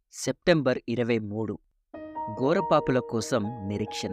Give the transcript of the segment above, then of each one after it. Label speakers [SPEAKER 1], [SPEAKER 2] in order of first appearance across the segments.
[SPEAKER 1] September ఇరవై మూడు ఘోరపాపుల కోసం నిరీక్షణ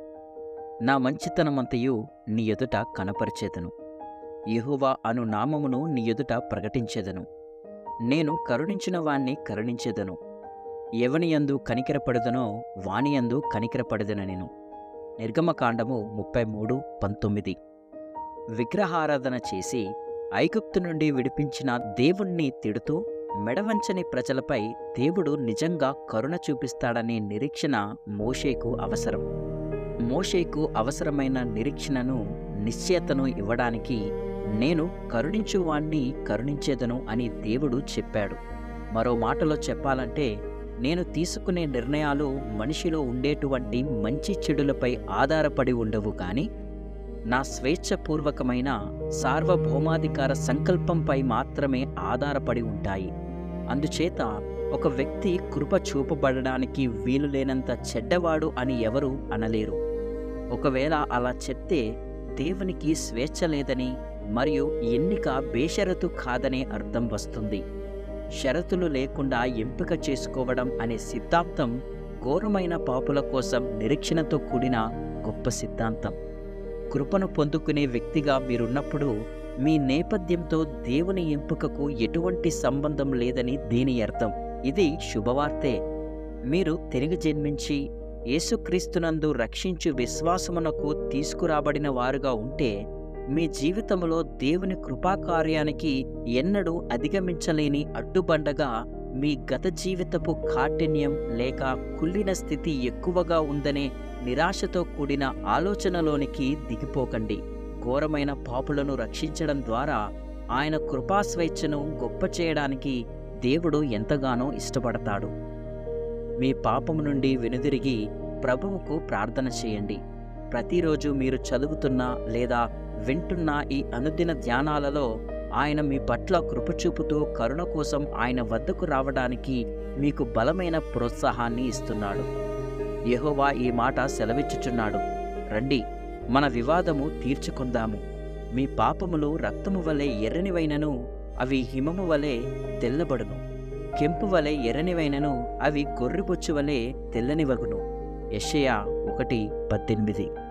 [SPEAKER 1] నా మంచితనమంతయు నీ ఎదుట కనపరిచేదను యెహోవా అను నామమును నీ ఎదుట ప్రకటించెదను నేను కరుణించిన వాణ్ణి కరుణించెదను ఎవనియందు కనికరపడుదనో వానియందు కనికరపడదన నేను నిర్గమకాండము ముప్పై మూడు పంతొమ్మిది విగ్రహారాధన చేసి ఐగుప్తు నుండి విడిపించిన దేవుణ్ణి తిడుతూ మెడవంచని ప్రజలపై దేవుడు నిజంగా కరుణ చూపిస్తాడనే నిరీక్షణ మోషేకు అవసరం మోషేకు అవసరమైన నిరీక్షణను నిశ్చయతను ఇవ్వడానికి నేను కరుణించువాణ్ణి కరుణించేదను అని దేవుడు చెప్పాడు మరో మాటలో చెప్పాలంటే నేను తీసుకునే నిర్ణయాలు మనిషిలో ఉండేటువంటి మంచి చెడులపై ఆధారపడి ఉండవు కానీ నా స్వేచ్ఛపూర్వకమైన సార్వభౌమాధికార సంకల్పంపై మాత్రమే ఆధారపడి ఉంటాయి అందుచేత ఒక వ్యక్తి కృప చూపబడడానికి వీలు లేనంత చెడ్డవాడు అని ఎవరు అనలేరు ఒకవేళ అలా చెప్తే దేవునికి స్వేచ్ఛ లేదని మరియు ఎన్నిక బేషరతు కాదనే అర్థం వస్తుంది షరతులు లేకుండా ఎంపిక చేసుకోవడం అనే సిద్ధాంతం ఘోరమైన పాపుల కోసం నిరీక్షణతో కూడిన గొప్ప సిద్ధాంతం కృపను పొందుకునే వ్యక్తిగా మీరున్నప్పుడు మీ నేపథ్యంతో దేవుని ఎంపికకు ఎటువంటి సంబంధం లేదని దీని అర్థం ఇది శుభవార్తే మీరు తిరిగి జన్మించి యేసుక్రీస్తునందు రక్షించు విశ్వాసమునకు తీసుకురాబడిన వారుగా ఉంటే మీ జీవితంలో దేవుని కృపాకార్యానికి ఎన్నడూ అధిగమించలేని అడ్డుబండగా మీ గత జీవితపు కాఠిన్యం లేక కుళ్ళిన స్థితి ఎక్కువగా ఉందనే నిరాశతో కూడిన ఆలోచనలోనికి దిగిపోకండి ఘోరమైన పాపులను రక్షించడం ద్వారా ఆయన కృపాస్వేచ్ఛను గొప్ప చేయడానికి దేవుడు ఎంతగానో ఇష్టపడతాడు మీ పాపము నుండి వెనుదిరిగి ప్రభువుకు ప్రార్థన చేయండి ప్రతిరోజు మీరు చదువుతున్న లేదా వింటున్న ఈ అనుదిన ధ్యానాలలో ఆయన మీ పట్ల కృపచూపుతూ కరుణ కోసం ఆయన వద్దకు రావడానికి మీకు బలమైన ప్రోత్సాహాన్ని ఇస్తున్నాడు యెహోవా ఈ మాట సెలవిచ్చుచున్నాడు రండి మన వివాదము తీర్చుకుందాము మీ పాపములు రక్తము వలె ఎర్రనివైనను అవి హిమము వలె తెల్లబడును కెంపు వలె ఎర్రనివైనను అవి గొర్రెబొచ్చు వలె తెల్లనివగును యెషయా ఒకటి పద్దెనిమిది